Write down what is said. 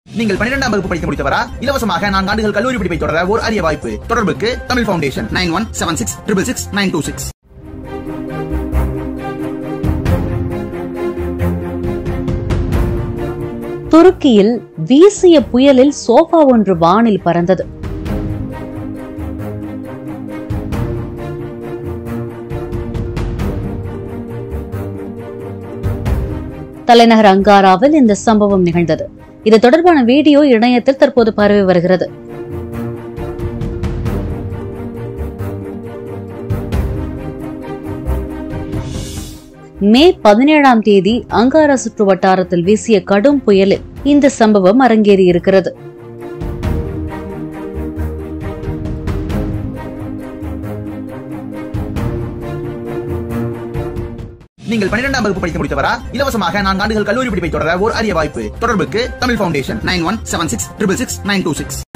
நீங்கள் பன்னிரெண்டாம் வகுப்பு படித்து முடித்தவரா இலவசமாக நான்கு ஆண்டுகள் கல்லூரி படிப்பை தொடர ஒரு அரிய வாய்ப்பு தொடர்புக்கு Tamil foundation nine one seven six triple six nine two six துருக்கியில் வீசிய புயலில் சோஃபா ஒன்று வானில் பறந்தது தலைநகர் அங்காராவில் இந்த சம்பவம் நிகழ்ந்தது இது தொடர்பான வீடியோ இணையத்தில் தற்போது பரவி வருகிறது மே பதினேழாம் தேதி அங்காரா சுற்று வட்டாரத்தில் வீசிய கடும் புயலில் இந்த சம்பவம் அரங்கேறியிருக்கிறது நீங்கள் பன்னிரெண்டாம் வகுப்பு படித்து முடித்தவரா இலவசமாக நான்கு ஆண்டுகள் கல்லூரி படிப்பை தொடர ஒரு அரிய வாய்ப்பு தொடர்புக்கு Tamil foundation nine one seven six triple six nine two six